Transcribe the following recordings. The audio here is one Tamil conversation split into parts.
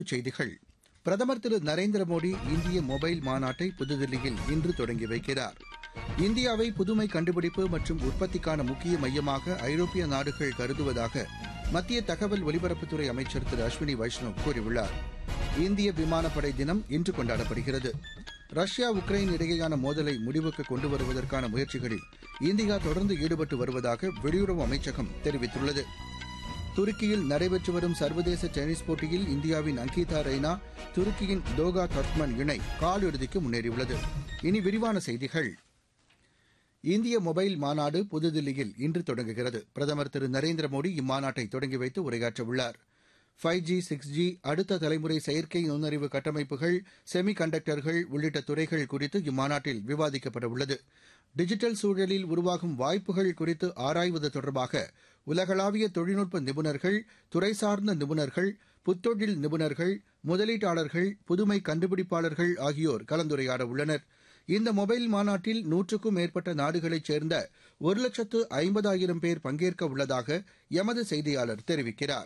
செய்திகள் பிரதமர் திரு நரேந்திர மோடி இந்திய மொபைல் மாநாட்டை புதுதில்லியில் இன்று தொடங்கி வைக்கிறார் இந்தியாவை புதுமை கண்டுபிடிப்பு மற்றும் உற்பத்திக்கான முக்கிய மையமாக ஐரோப்பிய நாடுகள் கருதுவதாக மத்திய தகவல் ஒலிபரப்புத்துறை அமைச்சர் திரு அஸ்வினி வைஷ்ணவ் கூறியுள்ளார் இந்திய விமானப்படை தினம் இன்று கொண்டாடப்படுகிறது ரஷ்யா உக்ரைன் இடையேயான மோதலை முடிவுக்கு கொண்டு வருவதற்கான முயற்சிகளில் இந்தியா தொடர்ந்து ஈடுபட்டு வருவதாக வெளியுறவு அமைச்சகம் தெரிவித்துள்ளது துருக்கியில் நடைபெற்று வரும் சர்வதேச டென்னிஸ் போட்டியில் இந்தியாவின் அங்கிதா ரெய்னா துருக்கியின் தோகா தர்க்மன் இணை காலிறுதிக்கு முன்னேறியுள்ளது இனி விரிவான செய்திகள் இந்திய மொபைல் மாநாடு புதுதில்லியில் இன்று தொடங்குகிறது பிரதமர் திரு நரேந்திர மோடி இம்மாநாட்டை தொடங்கி வைத்து உரையாற்றவுள்ளார் ஃபைவ் ஜி சிக்ஸ் ஜி அடுத்த தலைமுறை செயற்கை நுண்ணறிவு கட்டமைப்புகள் செமி கண்டக்டர்கள் உள்ளிட்ட துறைகள் குறித்து இம்மாநாட்டில் விவாதிக்கப்பட உள்ளது டிஜிட்டல் சூழலில் உருவாகும் வாய்ப்புகள் குறித்து ஆராய்வது தொடர்பாக உலகளாவிய தொழில்நுட்ப நிபுணர்கள் துறை சார்ந்த நிபுணர்கள் புத்தொழில் நிபுணர்கள் முதலீட்டாளர்கள் புதுமை கண்டுபிடிப்பாளர்கள் ஆகியோர் கலந்துரையாட உள்ளனர் இந்த மொபைல் மாநாட்டில் நூற்றுக்கும் மேற்பட்ட நாடுகளைச் சேர்ந்த ஒரு லட்சத்து ஐம்பதாயிரம் பேர் பங்கேற்க உள்ளதாக எமது செய்தியாளர் தெரிவிக்கிறார்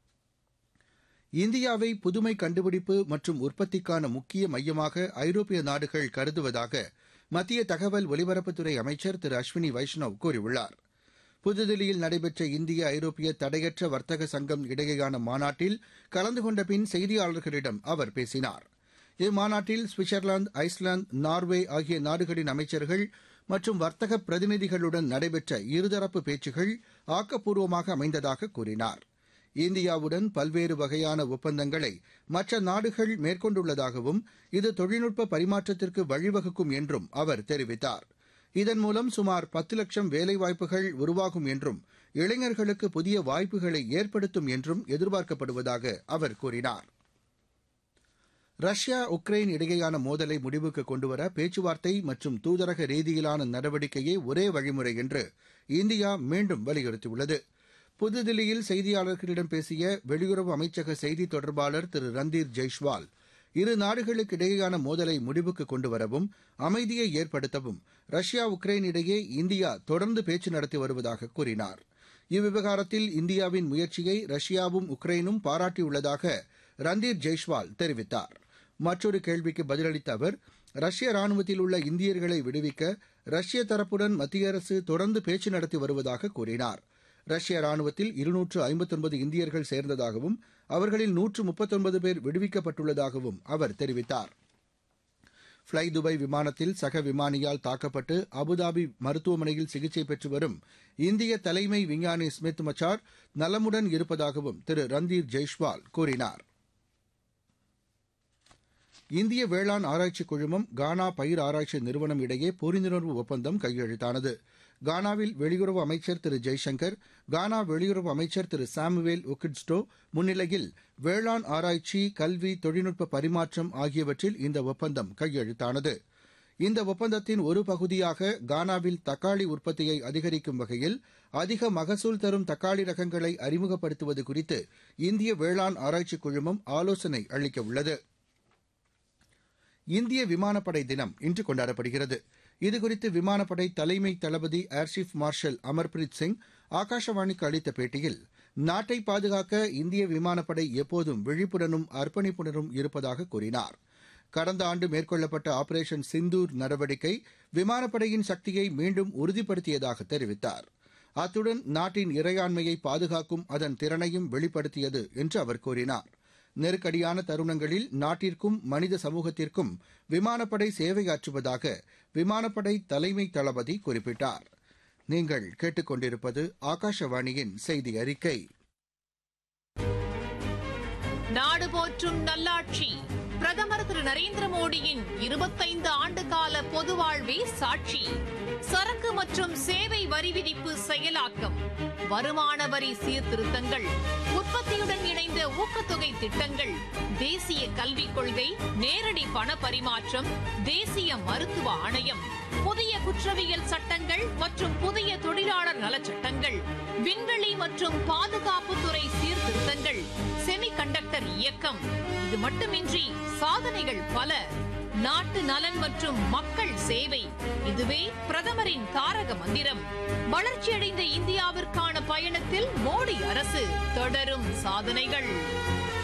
இந்தியாவை புதுமை கண்டுபிடிப்பு மற்றும் உற்பத்திக்கான முக்கிய மையமாக ஐரோப்பிய நாடுகள் கருதுவதாக மத்திய தகவல் ஒலிபரப்புத்துறை அமைச்சர் திரு அஸ்வினி வைஷ்ணவ் கூறியுள்ளார் புதுதில்லியில் நடைபெற்ற இந்திய ஐரோப்பிய தடையற்ற வர்த்தக சங்கம் இடையேயான மாநாட்டில் கலந்து கொண்ட பின் செய்தியாளர்களிடம் அவர் பேசினார் இம்மாநாட்டில் சுவிட்சர்லாந்து ஐஸ்லாந்து நார்வே ஆகிய நாடுகளின் அமைச்சர்கள் மற்றும் வர்த்தக பிரதிநிதிகளுடன் நடைபெற்ற இருதரப்பு பேச்சுகள் ஆக்கப்பூர்வமாக அமைந்ததாக கூறினார் இந்தியாவுடன் பல்வேறு வகையான ஒப்பந்தங்களை மற்ற நாடுகள் மேற்கொண்டுள்ளதாகவும் இது தொழில்நுட்ப பரிமாற்றத்திற்கு வழிவகுக்கும் என்றும் அவர் தெரிவித்தார் இதன் மூலம் சுமார் பத்து லட்சம் வேலைவாய்ப்புகள் உருவாகும் என்றும் இளைஞர்களுக்கு புதிய வாய்ப்புகளை ஏற்படுத்தும் என்றும் எதிர்பார்க்கப்படுவதாக அவர் கூறினார் ரஷ்யா உக்ரைன் இடையேயான மோதலை முடிவுக்கு கொண்டுவர பேச்சுவார்த்தை மற்றும் தூதரக ரீதியிலான நடவடிக்கையே ஒரே வழிமுறை என்று இந்தியா மீண்டும் வலியுறுத்தியுள்ளது புதுதில்லியில் செய்தியாளர்களிடம் பேசிய வெளியுறவு அமைச்சக செய்தி தொடர்பாளர் திரு ரந்தீர் ஜெய்ஷ்வால் இரு நாடுகளுக்கு இடையேயான மோதலை முடிவுக்கு கொண்டுவரவும் அமைதியை ஏற்படுத்தவும் ரஷ்யா உக்ரைன் இடையே இந்தியா தொடர்ந்து பேச்சு நடத்தி வருவதாக கூறினார் இவ்விவகாரத்தில் இந்தியாவின் முயற்சியை ரஷ்யாவும் உக்ரைனும் பாராட்டியுள்ளதாக ரந்தீர் ஜெய்ஷ்வால் தெரிவித்தார் மற்றொரு கேள்விக்கு பதிலளித்த அவர் ரஷ்ய ராணுவத்தில் உள்ள இந்தியர்களை விடுவிக்க ரஷ்ய தரப்புடன் மத்திய அரசு தொடர்ந்து பேச்சு நடத்தி வருவதாக கூறினார் ரஷ்ய ராணுவத்தில் இருநூற்று ஐம்பத்தொன்பது இந்தியர்கள் சேர்ந்ததாகவும் அவர்களில் நூற்று முப்பத்தொன்பது பேர் விடுவிக்கப்பட்டுள்ளதாகவும் அவர் தெரிவித்தார் ஃப்ளை துபாய் விமானத்தில் சக விமானியால் தாக்கப்பட்டு அபுதாபி மருத்துவமனையில் சிகிச்சை பெற்று வரும் இந்திய தலைமை விஞ்ஞானி ஸ்மித் மச்சார் நலமுடன் இருப்பதாகவும் திரு ரந்தீர் ஜெய்ஷ்வால் கூறினார் இந்திய வேளாண் ஆராய்ச்சி குழுமம் கானா பயிர் ஆராய்ச்சி நிறுவனம் இடையே புரிந்துணர்வு ஒப்பந்தம் கையெழுத்தானது கானாவில் வெளியுறவு அமைச்சர் திரு ஜெய்சங்கர் கானா வெளியுறவு அமைச்சர் திரு சாமுவேல் ஒக்கிட்ஸ்டோ முன்னிலையில் வேளாண் ஆராய்ச்சி கல்வி தொழில்நுட்ப பரிமாற்றம் ஆகியவற்றில் இந்த ஒப்பந்தம் கையெழுத்தானது இந்த ஒப்பந்தத்தின் ஒரு பகுதியாக கானாவில் தக்காளி உற்பத்தியை அதிகரிக்கும் வகையில் அதிக மகசூல் தரும் தக்காளி ரகங்களை அறிமுகப்படுத்துவது குறித்து இந்திய வேளாண் ஆராய்ச்சி குழுமம் ஆலோசனை அளிக்க உள்ளது இந்திய விமானப்படை தினம் இன்று கொண்டாடப்படுகிறது இதுகுறித்து விமானப்படை தலைமை தளபதி ஏர்சீப் மார்ஷல் அமர்பிரீத் சிங் ஆகாஷவாணிக்கு அளித்த பேட்டியில் நாட்டை பாதுகாக்க இந்திய விமானப்படை எப்போதும் விழிப்புடனும் அர்ப்பணிப்புடனும் இருப்பதாக கூறினார் கடந்த ஆண்டு மேற்கொள்ளப்பட்ட ஆபரேஷன் சிந்தூர் நடவடிக்கை விமானப்படையின் சக்தியை மீண்டும் உறுதிப்படுத்தியதாக தெரிவித்தார் அத்துடன் நாட்டின் இறையாண்மையை பாதுகாக்கும் அதன் திறனையும் வெளிப்படுத்தியது என்று அவர் கூறினார் நெருக்கடியான தருணங்களில் நாட்டிற்கும் மனித சமூகத்திற்கும் விமானப்படை சேவையாற்றுவதாக விமானப்படை தலைமை தளபதி குறிப்பிட்டார் நீங்கள் கேட்டுக்கொண்டிருப்பது ஆகாஷவாணியின் செய்தி அறிக்கை நாடு போற்றும் நல்லாட்சி பிரதமர் திரு நரேந்திர மோடியின் இருபத்தைந்து ஆண்டு கால பொது வாழ்வே சாட்சி சரக்கு மற்றும் சேவை வரி விதிப்பு செயலாக்கம் வருமான வரி சீர்திருத்தங்கள் உற்பத்தியுடன் இணைந்த ஊக்கத்தொகை திட்டங்கள் தேசிய கல்விக் கொள்கை நேரடி பண பரிமாற்றம் தேசிய மருத்துவ ஆணையம் புதிய குற்றவியல் சட்டங்கள் மற்றும் புதிய தொழிலாளர் நலச்சட்டங்கள் விண்வெளி மற்றும் பாதுகாப்புத்துறை சீர்திருத்தங்கள் செமி கண்டக்டர் இயக்கம் இது மட்டுமின்றி சாதனைகள் பல நாட்டு நலன் மற்றும் மக்கள் சேவை இதுவே பிரதமரின் தாரக மந்திரம் வளர்ச்சியடைந்த இந்தியாவிற்கான பயணத்தில் மோடி அரசு தொடரும் சாதனைகள்